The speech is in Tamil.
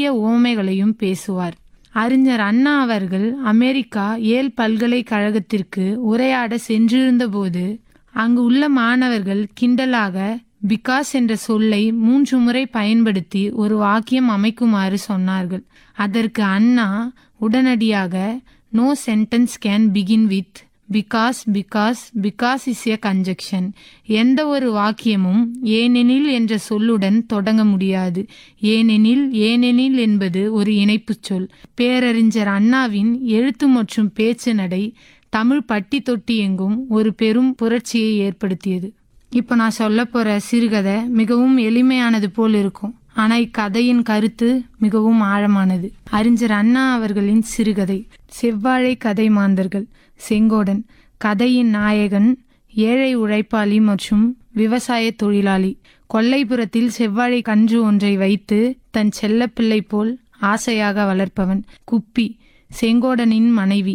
ஓமைகளையும் பேசுவார் அறிஞர் அண்ணா அவர்கள் அமெரிக்கா ஏல் பல்கலைக்கழகத்திற்கு உரையாட சென்றிருந்தபோது அங்கு உள்ள மாணவர்கள் கிண்டலாக பிகாஸ் என்ற சொல்லை மூன்று முறை பயன்படுத்தி ஒரு வாக்கியம் அமைக்குமாறு சொன்னார்கள் அதற்கு அண்ணா உடனடியாக no sentence can begin with because because because is a conjunction எந்த ஒரு வாக்கியமும் ஏனெனில் என்ற சொல்லுடன் தொடங்க முடியாது ஏனெனில் ஏனெனில் என்பது ஒரு இணைப்புச் சொல் பேரறிஞர் அண்ணாவின் எழுத்து மற்றும் பேச்சு நடை தமிழ் பட்டி தொட்டி எங்கும் ஒரு பெரும் புரட்சியை ஏற்படுத்தியது இப்போ நான் சொல்ல போற சிறுகதை மிகவும் எளிமையானது போல் இருக்கும் ஆனா இக்கதையின் கருத்து மிகவும் ஆழமானது அறிஞர் அண்ணா அவர்களின் சிறுகதை செவ்வாழை கதை மாந்தர்கள் செங்கோடன் கதையின் நாயகன் ஏழை உழைப்பாளி மற்றும் விவசாய தொழிலாளி கொல்லைப்புறத்தில் செவ்வாழை கன்று ஒன்றை வைத்து தன் செல்லப்பிள்ளை போல் ஆசையாக வளர்ப்பவன் குப்பி செங்கோடனின் மனைவி